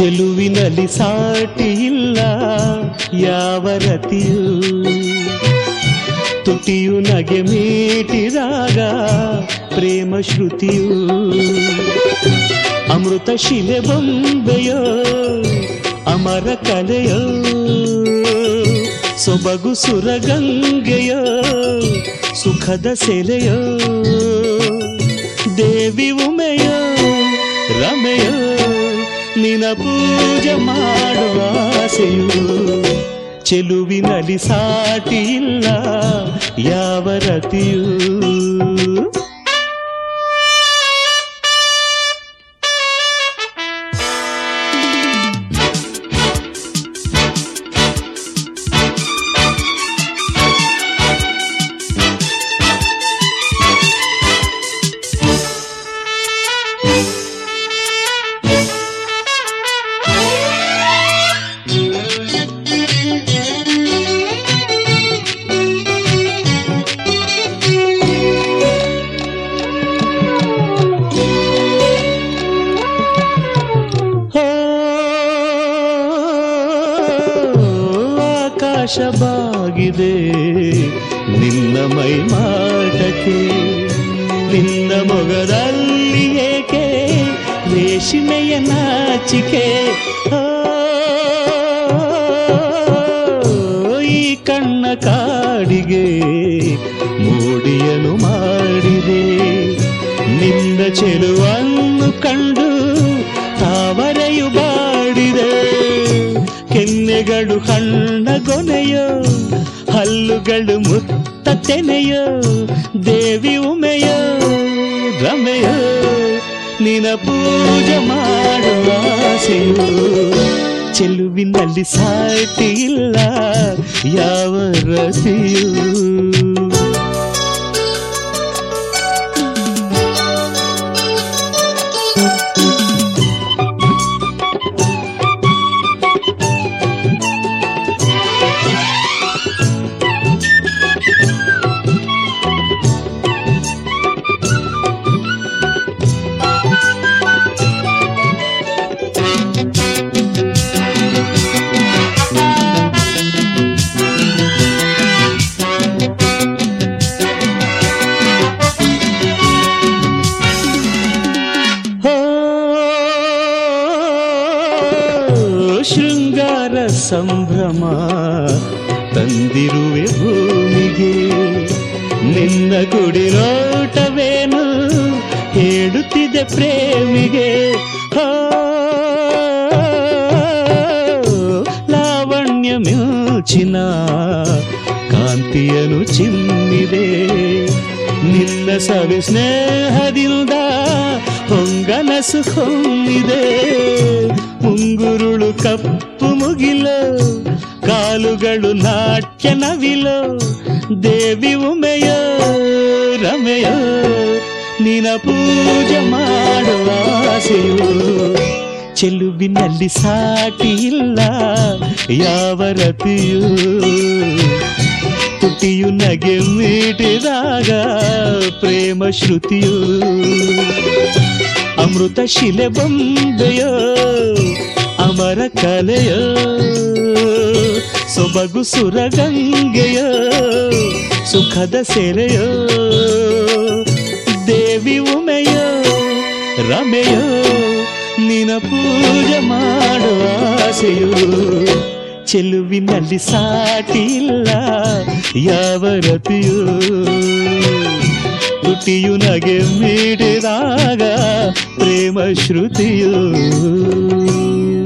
ಚೆಲುವಿನಲ್ಲಿ ಸಾಟಿ ಇಲ್ಲ ಯಾವ ರತಿಯೂ ತುಟಿಯು ನಗೆ ಮೀಟಿದಾಗ ಪ್ರೇಮ ಶ್ರುತಿಯು ಅಮೃತ ಶಿಲೆ ಬೊಂಬೆಯೋ ಅಮರ ಕಲೆಯೋ ಸೊಬಗು ಸುರಗಂಗೆಯೋ ಸುಖದ ಸೆಲೆಯೋ ದೇವಿ ಉಮೆಯೋ ರಮೆಯೋ ನಿನ ಪೂಜೆ ಮಾಡುವ ಆಸೆಯು ಚೆಲುವಿನಲ್ಲಿ ಸಾಟಿ ಇಲ್ಲ ಯಾವ ರತಿಯೂ ಹೋ, ಆಕಾಶ ಬಾಗಿದೆ ನಿನ್ನ ಮೈ ಮಾಟಕ್ಕೆ ನಿನ್ನ ಮೊಗದಲ್ಲಿ ಏಕೆ ರೇಷ್ಮೆಯ ನಾಚಿಕೆ ಹೋ, ಈ ಕಣ್ಣ ಕಾಡಿಗೆ ಮೋಡಿಯನು ಮಾಡಿದೆ ನಿಂದ ಚೆಲುವನ್ನು ಕಂಡು ತಾವರೆಯು ಬಾಡಿದೆ ಕೆನ್ನೆಗಳು ಹಣ್ಣ ಗೊನೆಯೋ ಹಲ್ಲುಗಳು ಮುತ್ತ ತೆನೆಯೋ ದೇವಿ ಉಮೆಯೋ ರಮೆಯೋ ನಿನ ಪೂಜೆ ಮಾಡುವ ಆಸೆಯು ಚೆಲುವಿನಲ್ಲಿ ಸಾಟಿ ಇಲ್ಲ ಯಾವ ರತಿಯೂ ಹೋ, ಶೃಂಗಾರ ಸಂಭ್ರಮ ತಂದಿರುವೆ ಭೂಮಿಗೆ ನಿನ್ನ ಗುಡಿರೋಟವೇನು ಹೇಳುತ್ತಿದೆ ಪ್ರೇಮಿಗೆ ಹೋ, ಲಾವಣ್ಯ ಮಿಂಚಿನ ಕಾಂತಿಯನು ಚಿಮ್ಮಿದೆ ನಿನ್ನ ಸವಿ ಸ್ನೇಹದಿಂದ ಹೊಂಗನಸು ಹೊಮ್ಮಿದೆ ಮುಂಗುರುಳು ಕಪ್ಪು ಮುಗಿಲು ಕಾಲುಗಳು ನಾಟ್ಯ ನವಿಲು ದೇವಿ ಉಮೆಯೋ ರಮೆಯೋ ನಿನ ಪೂಜೆ ಮಾಡುವ ಆಸೆಯು ಚೆಲುವಿನಲ್ಲಿ ಸಾಟಿ ಇಲ್ಲ ಯಾವ ರತಿಯೂ ತುಟಿಯು ನಗೆ ಮೀಟಿದಾಗ ಪ್ರೇಮ ಶ್ರುತಿಯು ಅಮೃತ ಶಿಲೆ ಬೊಂಬೆಯೋ ಅಮರ ಕಲೆಯೋ ಸೊಬಗು ಸುರಗಂಗೆಯೋ ಸುಖದ ಸೆರೆಯೋ ದೇವಿ ಉಮೆಯೋ ರಮೆಯೋ ನಿನ ಪೂಜೆ ಮಾಡುವ ಆಸೆಯು ಚೆಲುವಿನಲ್ಲಿ ಸಾಟಿ ಇಲ್ಲ ಯಾವ ರತಿಯೂ ತುಟಿಯು ನಗೆ ಮೀಡಿದಾಗ ಪ್ರೇಮ ಶ್ರುತಿಯು